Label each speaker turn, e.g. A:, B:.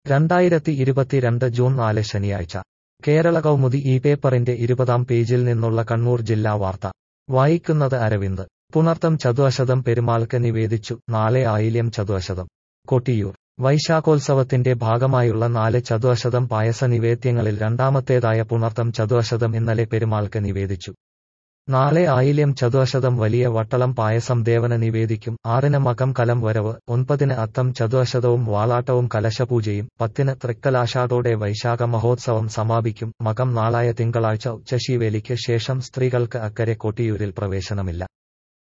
A: രണ്ടായിരത്തി ഇരുപത്തിരണ്ട് ജൂൺ നാല് ശനിയാഴ്ച കേരള കൗമുദി ഈ പേപ്പറിന്റെ ഇരുപതാം പേജിൽ നിന്നുള്ള കണ്ണൂർ ജില്ലാ വാർത്ത വായിക്കുന്നത് അരവിന്ദ് പുണർത്തം ചതുവശതം പെരുമാൾക്ക് നിവേദിച്ചു നാളെ ആയില്യം ചതുവശതം കൊട്ടിയൂർ വൈശാഖോത്സവത്തിന്റെ ഭാഗമായുള്ള നാല് ചതുവശതം പായസ നിവേദ്യങ്ങളിൽ രണ്ടാമത്തേതായ പുണർത്തം ചതുവശതം ഇന്നലെ പെരുമാൾക്ക് നിവേദിച്ചു നാളെ ആയില്യം ചതുവശതം വലിയ വട്ടളം പായസം ദേവന് നിവേദിക്കും ആറിന് മകം കലം വരവ് ഒൻപതിന് അത്തം ചതുവശതവും വാളാട്ടവും കലശപൂജയും പത്തിന് തൃക്കലാശാടോടെ വൈശാഖ മഹോത്സവം സമാപിക്കും മകം നാളായ തിങ്കളാഴ്ച ഉച്ചശീവേലിക്ക് ശേഷം സ്ത്രീകൾക്ക് അക്കരെ കൊട്ടിയൂരിൽ പ്രവേശനമില്ല